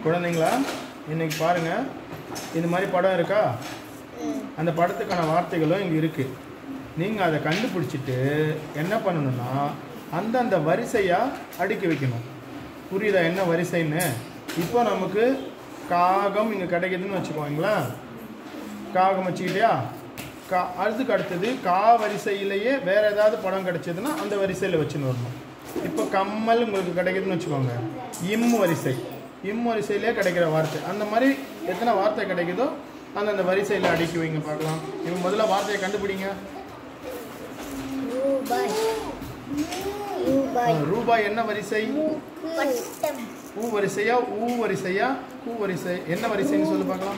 குழந்தைங்களா இன்னைக்கு பாருங்க இந்த மாதிரி படம் இருக்கா அந்த படத்துக்கான வார்த்தைகளும் இங்கே இருக்குது நீங்கள் அதை கண்டுபிடிச்சிட்டு என்ன பண்ணணும்னா அந்தந்த வரிசையாக அடுக்கி வைக்கணும் புரியுதா என்ன வரிசைன்னு இப்போ நமக்கு காகம் இங்கே கிடைக்குதுன்னு வச்சுக்கோங்களேன் காகம் வச்சுக்கிட்டியா கா அதுக்கு அடுத்தது கா வரிசையிலேயே வேறு ஏதாவது படம் கிடைச்சதுன்னா அந்த வரிசையில் வச்சுன்னு வரணும் இப்போ கம்மல் உங்களுக்கு கிடைக்குதுன்னு வச்சுக்கோங்க இம் வரிசை இம் வரிசையிலே கிடைக்கிற வார்த்தை அந்த மாதிரி எத்தனை வார்த்தை கிடைக்குதோ அந்தந்த வரிசையில் அடுக்கி வைங்க பார்க்கலாம் இப்போ முதல்ல வார்த்தையை கண்டுபிடிங்க ரூபாய் ஆ, ரூபாய் ரூபாய் என்ன வரிசை பட்டம் ஊ வரிசையா ஊ வரிசையா கூ வரிசை என்ன வரிசைன்னு சொல்லி பார்க்கலாம்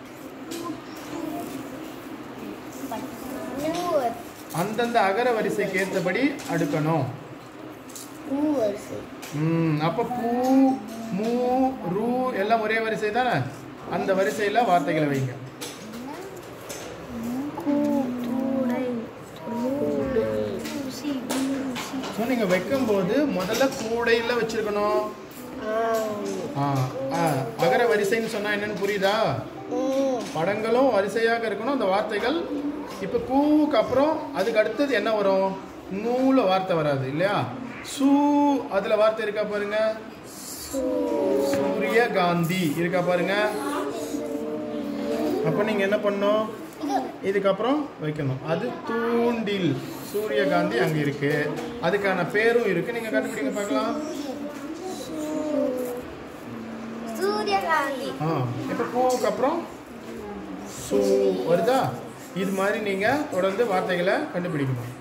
நூறு அந்தந்த அகர வரிசைக்கு ஏற்றபடி அடுக்கணும் பூவரிசை ம் அப்போ பூ மூ ரூ எல்லாம் ஒரே வரிசை தானே அந்த வரிசையில் வார்த்தைகளை வைங்க கூடை ஸோ நீங்கள் வைக்கும்போது முதல்ல கூடையில் வச்சிருக்கணும் ஆ ஆ, அகர வரிசைன்னு சொன்னால் என்னன்னு புரியுதா படங்களும் வரிசையாக இருக்கணும் அந்த வார்த்தைகள் இப்போ கூவுக்கு அப்புறம் அதுக்கு அடுத்தது என்ன வரும் நூல வார்த்தை வராது இல்லையா சூ அதில் வார்த்தை இருக்கா பாருங்க சூரிய காந்தி இருக்கா பாருங்க அப்போ நீங்கள் என்ன பண்ணணும் இதுக்கப்புறம் வைக்கணும் அது தூண்டில் சூரியகாந்தி அங்கே இருக்கு அதுக்கான பேரும் இருக்கு நீங்கள் கண்டுபிடிங்க பார்க்கலாம் சூரியகாந்தி ஆ இப்போ பூவுக்கு அப்புறம் சூ வருதா இது மாதிரி நீங்கள் தொடர்ந்து வார்த்தைகளை கண்டுபிடிக்கணும்